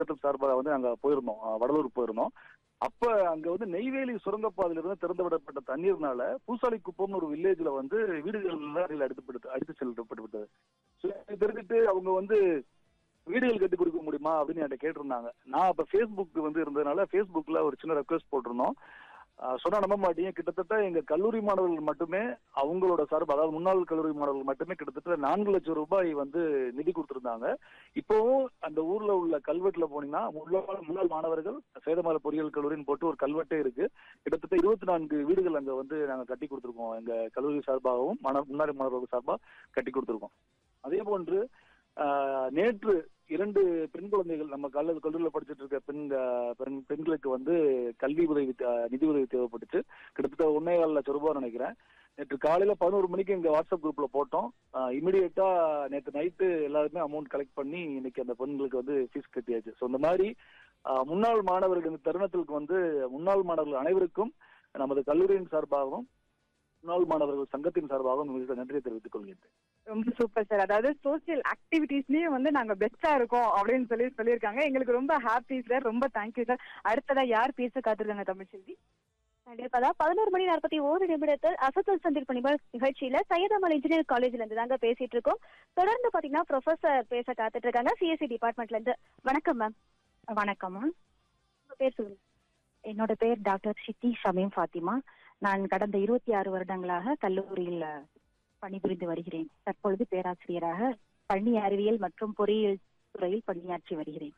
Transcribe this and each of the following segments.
சங்கத்தின் சார்பாக வந்து நாங்க போயிருந்தோம் அஹ், வடலூர் போயிருந்தோம் அப்ப அங்க வந்து நெய்வேலி சுரங்கப்பாதையில இருந்து திறந்து விடப்பட்ட தண்ணீர்னால பூசாலி குப்பம்னு ஒரு வில்லேஜ்ல வந்து வீடுகள்ல நீர் அடித்துப்பட்டு அடித்து செல்லப்பட்டு விட்டது So, இதை தெரிஞ்சுட்டு அவங்க வந்து வீடுகள் கட்டி கொடுக்க முடியுமா அப்படின்னு என்கிட்ட கேட்டிருந்தாங்க நான் அப்ப ஃபேஸ்புக் வந்து இருந்ததுனால ஃபேஸ்புக்ல ஒரு சின்ன ரெக்வஸ்ட் போட்டிருந்தோம் ஆஹ் சொன்னா நம்ப மாட்டீங்க கிட்டத்தட்ட எங்க கல்லூரி மாணவர்கள் மட்டுமே அவங்களோட சார்பு அதாவது முன்னாள் கல்லூரி மாணவர்கள் மட்டுமே கிட்டத்தட்ட நான்கு லட்சம் ரூபாய் வந்து நிதி கொடுத்திருந்தாங்க இப்போவும் அந்த ஊர்ல உள்ள கல்வெட்டுல போனீங்கன்னா முன்னாள் முன்னாள் மாணவர்கள் சேதமால பொறியியல் கல்லூரின்னு போட்டு ஒரு கல்வெட்டே இருக்கு கிட்டத்தட்ட இருபத்தி நான்கு வீடுகள் அங்க வந்து நாங்க கட்டி கொடுத்துருக்கோம் எங்க கல்லூரி சார்பாகவும் மாணவ முன்னாள் மாணவர்கள் சார்பா கட்டி கொடுத்துருக்கோம் அதே போன்று ஆஹ், நேற்று இரண்டு பெண் குழந்தைகள் நம்ம கல்லூரி கல்லூரியில் படிச்சுட்டு இருக்க பெண் ஆஹ், பெண் பெண்களுக்கு வந்து கல்வி உதவி ஆஹ், நிதி உதவி தேவைப்பட்டுச்சு கிட்டத்தட்ட ஒன்னே கால் லட்சம் ரூபாய் நினைக்கிறேன் நேற்று காலையில பதினோரு மணிக்கு எங்க வாட்ஸ்அப் குரூப்ல போட்டோம் இமிடியேட்டா நேற்று நைட்டு எல்லாருமே அமௌண்ட் கலெக்ட் பண்ணி இன்னைக்கு அந்த பெண்களுக்கு வந்து ஃபீஸ் கட்டியாச்சு ஸோ இந்த மாதிரி ஆஹ், முன்னாள் மாணவர்கள் இந்த தருணத்திற்கு வந்து முன்னாள் மாணவர்கள் அனைவருக்கும் நமது கல்லூரியின் சார்பாகவும் முன்னாள் மாணவர்கள் சங்கத்தின் சார்பாகவும் உங்களுக்கு நன்றியை தெரிவித்துக் கொள்கின்றேன் ரொம்ப சூப்பர் சார் அதாவது சோசியல் ஆக்டிவிட்டீஸ்லயே வந்து நாங்க பெஸ்டா இருக்கோம் அப்படின்னு சொல்லி சொல்லியிருக்காங்க எங்களுக்கு ரொம்ப ஹாப்பி சார் ரொம்ப தேங்க்யூ சார் அடுத்ததா யார் பேச காத்திருக்காங்க தமிழ்ச்செல்வி கண்டிப்பா பதினோரு மணி நாற்பத்தி ஓரு நிமிடத்தில் அசத்தல் சந்திப்பு நிப- நிகழ்ச்சியில சையதமல் இன்ஜினியர் காலேஜ்ல இருந்து தாங்க பேசிட்டு இருக்கோம் தொடர்ந்து பாத்தீங்கன்னா ப்ரொஃபசர் பேச காத்துட்டு இருக்காங்க சிஎஸ்சி டிபார்ட்மெண்ட்ல இருந்து வணக்கம் மேம் வணக்கம்மா உங்க பேர் சொல்லுங்க என்னோட பேர் டாக்டர் ஷித்தி ஷமீம் ஃபாத்திமா நான் கடந்த இருபத்தி ஆறு வருடங்களாக கல்லூரியில் பணிபுரிந்து வருகிறேன் தற்பொழுது பேராசிரியராக பள்ளி அறிவியல் மற்றும் பொறியியல் துறையில் பணியாற்றி வருகிறேன்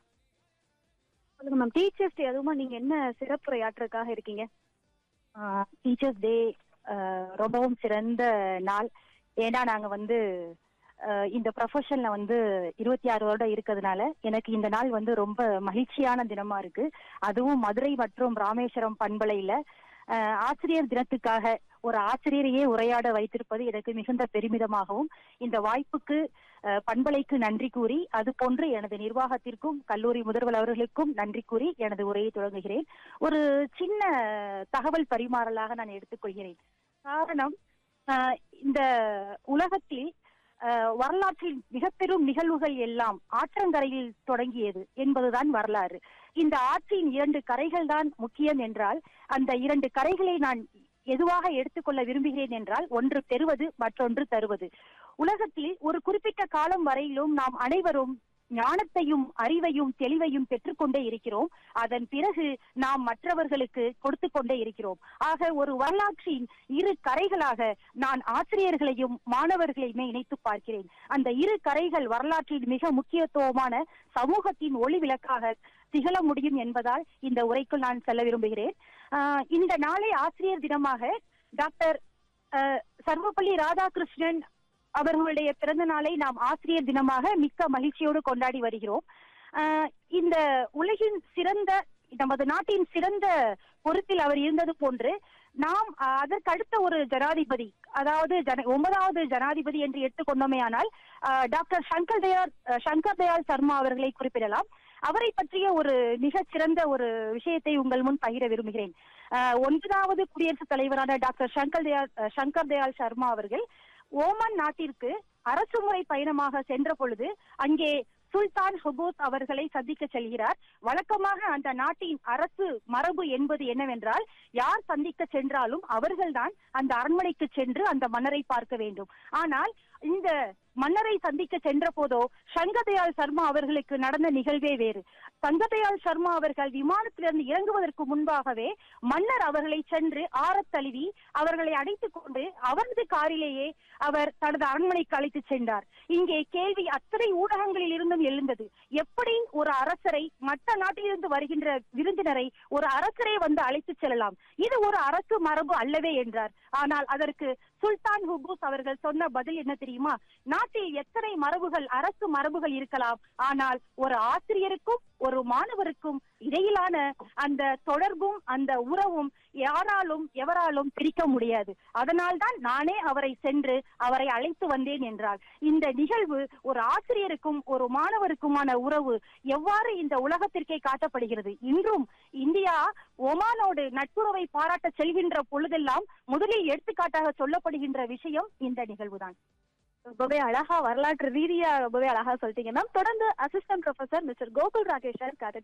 சொல்லுங்க மேம் டீச்சர்ஸ் டே அதுவுமா நீங்க என்ன சிறப்புரையாற்றுக்காக இருக்கீங்க டீச்சர்ஸ் டே ரொம்பவும் சிறந்த நாள் ஏன்னா நாங்க வந்து ஆஹ், இந்த ப்ரொஃபஷன்ல வந்து இருபத்தி ஆறு வருடம் இருக்கிறதுனால எனக்கு இந்த நாள் வந்து ரொம்ப மகிழ்ச்சியான தினமா இருக்கு அதுவும் மதுரை மற்றும் ராமேஸ்வரம் பண்பலையில ஆஹ், ஆசிரியர் தினத்துக்காக ஒரு ஆசிரியரையே உரையாட வைத்திருப்பது எனக்கு மிகுந்த பெருமிதமாகவும் இந்த வாய்ப்புக்கு ஆஹ், பண்பலைக்கு நன்றி கூறி அது போன்று எனது நிர்வாகத்திற்கும் கல்லூரி முதல்வர் அவர்களுக்கும் நன்றி கூறி எனது உரையை தொடங்குகிறேன் ஒரு சின்ன தகவல் பரிமாறலாக நான் எடுத்துக்கொள்கிறேன் காரணம் ஆஹ், இந்த உலகத்தில் ஆஹ், வரலாற்றில் மிக பெரும் நிகழ்வுகள் எல்லாம் ஆற்றங்கரையில் தொடங்கியது என்பதுதான் வரலாறு இந்த ஆற்றின் இரண்டு கரைகள் தான் முக்கியம் என்றால் அந்த இரண்டு கரைகளை நான் எதுவாக எடுத்துக்கொள்ள விரும்புகிறேன் என்றால் ஒன்று பெறுவது மற்றொன்று தருவது உலகத்தில் ஒரு குறிப்பிட்ட காலம் வரையிலும் நாம் அனைவரும் ஞானத்தையும் அறிவையும் தெளிவையும் பெற்றுக்கொண்டே இருக்கிறோம் அதன் பிறகு நாம் மற்றவர்களுக்கு கொடுத்து கொண்டே இருக்கிறோம் ஆக ஒரு வரலாற்றின் இரு கரைகளாக நான் ஆசிரியர்களையும் மாணவர்களையுமே இணைத்து பார்க்கிறேன் அந்த இரு கரைகள் வரலாற்றில் மிக முக்கியத்துவமான சமூகத்தின் ஒளி விளக்காக திகழ முடியும் என்பதால் இந்த உரைக்குள் நான் செல்ல விரும்புகிறேன் ஆஹ் இந்த நாளை ஆசிரியர் தினமாக டாக்டர் ஆஹ் சர்வப்பள்ளி ராதாகிருஷ்ணன் அவர்களுடைய பிறந்த நாளை நாம் ஆசிரியர் தினமாக மிக்க மகிழ்ச்சியோடு கொண்டாடி வருகிறோம் ஆஹ் இந்த உலகின் சிறந்த நமது நாட்டின் சிறந்த பொறுப்பில் அவர் இருந்தது போன்று நாம் ஆஹ், அதற்கு அடுத்த ஒரு ஜனாதிபதி அதாவது ஜன ஒன்பதாவது ஜனாதிபதி என்று எடுத்துக்கொண்டோமேயானால் ஆஹ், டாக்டர் சங்கர் தயாள் ஆஹ், சங்கர் தயாள் சர்மா அவர்களை குறிப்பிடலாம் அவரை பற்றிய ஒரு மிகச் சிறந்த ஒரு விஷயத்தை உங்கள் முன் பகிர விரும்புகிறேன் ஆஹ், ஒன்பதாவது குடியரசுத் தலைவரான டாக்டர் சங்கர் தயாள் ஆஹ், சங்கர் தயாள் சர்மா அவர்கள் ஓமன் நாட்டிற்கு அரசுமுறை பயணமாக சென்ற பொழுது அங்கே சுல்தான் ஹுபூத் அவர்களை சந்திக்க செல்கிறார் வழக்கமாக அந்த நாட்டின் அரசு மரபு என்பது என்னவென்றால் யார் சந்திக்க சென்றாலும் அவர்கள்தான் அந்த அரண்மனைக்கு சென்று அந்த மன்னரை பார்க்க வேண்டும் ஆனால் இந்த மன்னரை சந்திக்க சென்ற போதோ சங்கதயாள் சர்மா அவர்களுக்கு நடந்த நிகழ்வே வேறு சங்கதயாள் சர்மா அவர்கள் விமானத்திலிருந்து இறங்குவதற்கு முன்பாகவே மன்னர் அவர்களை சென்று ஆறத் தழுவி அவர்களை அழைத்துக் கொண்டு அவரது காரிலேயே அவர் தனது அரண்மனைக்கு அழைத்து சென்றார் இங்கே கேள்வி அத்தனை ஊடகங்களில் இருந்தும் எழுந்தது எப்படி ஒரு அரசரை மற்ற நாட்டிலிருந்து வருகின்ற விருந்தினரை ஒரு அரசரை வந்து அழைத்து செல்லலாம் இது ஒரு அரசு மரபு அல்லவே என்றார் ஆனால் அதற்கு சுல்தான் ஹுபூஸ் அவர்கள் சொன்ன பதில் என்ன தெரியுமா நாட்டில் எத்தனை மரபுகள் அரசு மரபுகள் இருக்கலாம் ஆனால் ஒரு ஆசிரியருக்கும் ஒரு மாணவருக்கும் இடையிலான அந்த தொடர்பும் அந்த உறவும் யாராலும் எவராலும் பிரிக்க முடியாது அதனால்தான் நானே அவரை சென்று அவரை அழைத்து வந்தேன் என்றார் இந்த நிகழ்வு ஒரு ஆசிரியருக்கும் ஒரு மாணவருக்குமான உறவு எவ்வாறு இந்த உலகத்திற்கே காட்டப்படுகிறது இன்றும் இந்தியா ஒமானோடு நட்புறவை பாராட்ட செல்கின்ற பொழுதெல்லாம் முதலில் எடுத்துக்காட்டாக சொல்லப்படுகின்ற விஷயம் இந்த நிகழ்வுதான் ரொம்பவே அழகா வரலாற்று ரீதியா ரொம்பவே அழகா சொல்லிட்டீங்க மேம் தொடர்ந்து assistant professor mister Gokul Rakesh sir காத்துட்டு